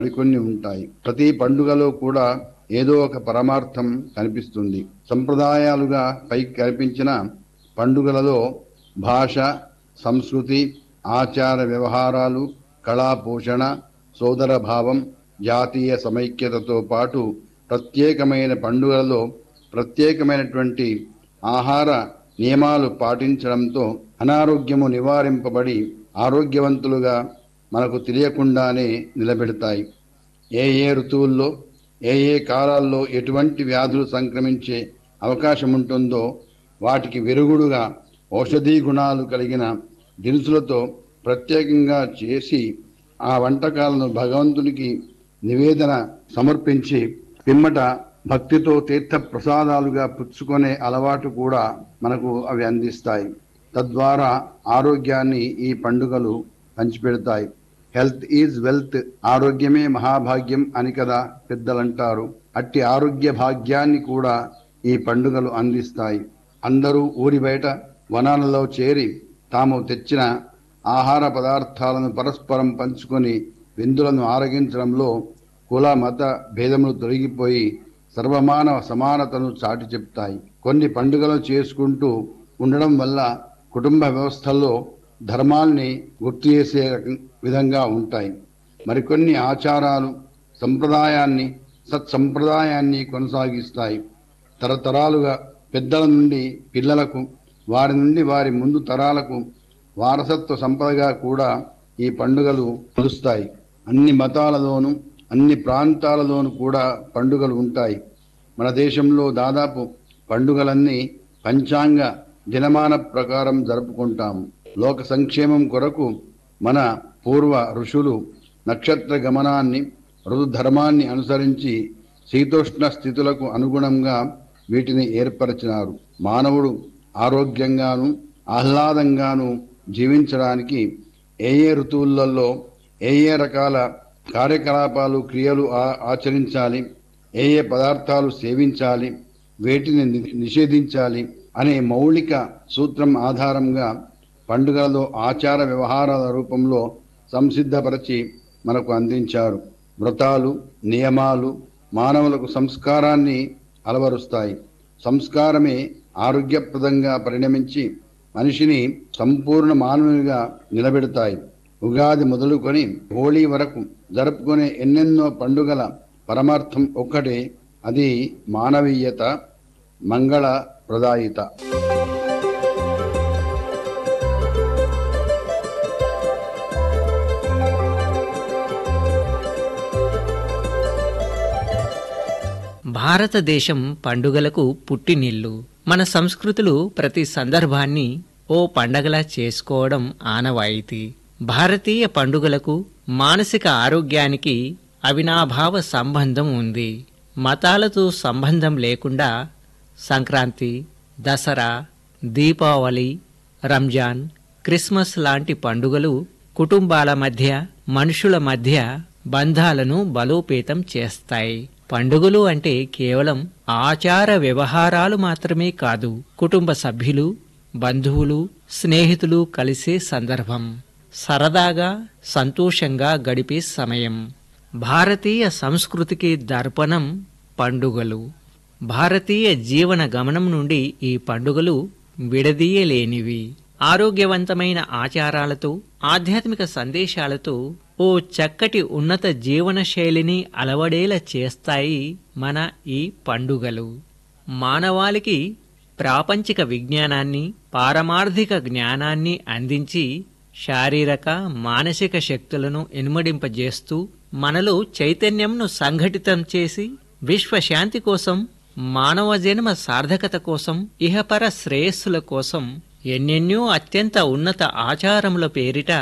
మరికొన్ని ఉంటాయి ప్రతి పండుగలో కూడా ఏదో ఒక పరమార్థం కనిపిస్తుంది సంప్రదాయాలుగా పైకి కనిపించిన పండుగలలో భాష సంస్కృతి ఆచార వ్యవహారాలు కళా పోషణ సోదర భావం జాతీయ సమైక్యతతో పాటు ప్రత్యేకమైన పండుగలలో ప్రత్యేకమైనటువంటి ఆహార నియమాలు పాటించడంతో అనారోగ్యము నివారింపబడి ఆరోగ్యవంతులుగా మనకు తెలియకుండానే నిలబెడతాయి ఏ ఏ ఋతువుల్లో ఏ ఏ కాలాల్లో ఎటువంటి వ్యాధులు సంక్రమించే అవకాశం ఉంటుందో వాటికి విరుగుడుగా ఔషధీ గుణాలు కలిగిన దినుసులతో ప్రత్యేకంగా చేసి ఆ వంటకాలను భగవంతునికి నివేదన సమర్పించి పిమ్మట భక్తితో తీర్థ ప్రసాదాలుగా పుచ్చుకునే అలవాటు కూడా మనకు అవి అందిస్తాయి తద్వారా ఆరోగ్యాన్ని ఈ పండుగలు పంచిపెడతాయి హెల్త్ ఈజ్ వెల్త్ ఆరోగ్యమే మహాభాగ్యం అని కదా పెద్దలంటారు అట్టి ఆరోగ్య భాగ్యాన్ని కూడా ఈ పండుగలు అందిస్తాయి అందరూ ఊరి బయట వనాలలో చేరి తాము తెచ్చిన ఆహార పదార్థాలను పరస్పరం పంచుకొని విందులను ఆరగించడంలో కుల మత భేదములు తొలగిపోయి సర్వమానవ సమానతను చాటి చెప్తాయి కొన్ని పండుగలు చేసుకుంటూ ఉండడం వల్ల కుటుంబ వ్యవస్థల్లో ధర్మాల్ని గుర్తు చేసే రకం- విధంగా ఉంటాయి మరికొన్ని ఆచారాలు సంప్రదాయాన్ని సత్సంప్రదాయాన్ని కొనసాగిస్తాయి తరతరాలుగా పెద్దల నుండి పిల్లలకు వారి నుండి వారి ముందు తరాలకు వారసత్వ సంపదగా కూడా ఈ పండుగలు కొలుస్తాయి అన్ని మతాలలోనూ అన్ని ప్రాంతాలలోనూ కూడా పండుగలు ఉంటాయి మన దేశంలో దాదాపు పండుగలన్నీ పంచాంగ దినమాన ప్రకారం జరుపుకుంటాము లోక సంక్షేమం కొరకు మన పూర్వ ఋషులు నక్షత్ర గమనాన్ని ఋతుధర్మాన్ని అనుసరించి శీతోష్ణ స్థితులకు అనుగుణంగా వీటిని ఏర్పరిచినారు మానవుడు ఆరోగ్యంగాను ఆహ్లాదంగాను జీవించడానికి ఏ ఏ ఋతువులలో ఏ ఏ రకాల కార్యకలాపాలు క్రియలు ఆ- ఆచరించాలి ఏ ఏ పదార్థాలు సేవించాలి వేటిని ని- నిషేధించాలి అనే మౌలిక సూత్రం ఆధారంగా పండుగలలో ఆచార వ్యవహారాల రూపంలో సంసిద్ధపరచి మనకు అందించారు వ్రతాలు నియమాలు మానవులకు సంస్కారాన్ని అలవరుస్తాయి సంస్కారమే ఆరోగ్యప్రదంగా పరిణమించి మనిషిని సంపూర్ణ మానవునిగా నిలబెడతాయి ఉగాది మొదలుకొని హోళీ వరకు జరుపుకునే ఎన్నెన్నో పండుగల పరమార్థం ఒక్కటే అది మానవీయత మంగళ ప్రదాయిత భారతదేశం పండుగలకు పుట్టినిల్లు మన సంస్కృతులు ప్రతి సందర్భాన్ని ఓ పండగలా చేసుకోవడం ఆనవాయితీ భారతీయ పండుగలకు మానసిక ఆరోగ్యానికి అవినాభావ సంబంధం ఉంది మతాలతో సంబంధం లేకుండా సంక్రాంతి దసరా దీపావళి రంజాన్ క్రిస్మస్ లాంటి పండుగలు కుటుంబాల మధ్య మనుషుల మధ్య బంధాలను బలోపేతం చేస్తాయి పండుగలు అంటే కేవలం ఆచార వ్యవహారాలు మాత్రమే కాదు కుటుంబ సభ్యులు బంధువులు స్నేహితులు కలిసే సందర్భం సరదాగా సంతోషంగా గడిపే సమయం భారతీయ సంస్కృతికి దర్పణం పండుగలు భారతీయ జీవన గమనం నుండి ఈ పండుగలు విడదీయలేనివి ఆరోగ్యవంతమైన ఆచారాలతో ఆధ్యాత్మిక సందేశాలతో ఓ చక్కటి ఉన్నత జీవన శైలిని అలవడేలా చేస్తాయి మన ఈ పండుగలు మానవాళికి ప్రాపంచిక విజ్ఞానాన్ని పారమార్థిక జ్ఞానాన్ని అందించి శారీరక మానసిక శక్తులను ఇనుమడింపజేస్తూ మనలో చైతన్యంను సంఘటితం చేసి విశ్వశాంతి కోసం మానవ జన్మ సార్థకత కోసం ఇహపర శ్రేయస్సుల కోసం ఎన్నెన్నో అత్యంత ఉన్నత ఆచారముల పేరిట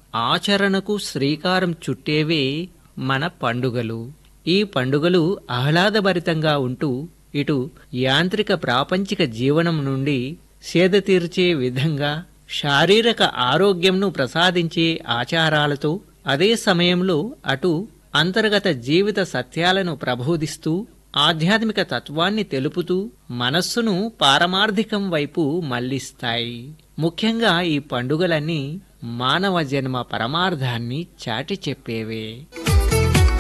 ఆచరణకు శ్రీకారం చుట్టేవే మన పండుగలు ఈ పండుగలు ఆహ్లాదభరితంగా ఉంటూ ఇటు యాంత్రిక ప్రాపంచిక జీవనం నుండి సేద తీర్చే విధంగా శారీరక ఆరోగ్యంను ప్రసాదించే ఆచారాలతో అదే సమయంలో అటు అంతర్గత జీవిత సత్యాలను ప్రబోధిస్తూ ఆధ్యాత్మిక తత్వాన్ని తెలుపుతూ మనస్సును పారమార్థికం వైపు మళ్లిస్తాయి ముఖ్యంగా ఈ పండుగలన్నీ మానవ జన్మ పరమార్థాన్ని చాటి చెప్పేవే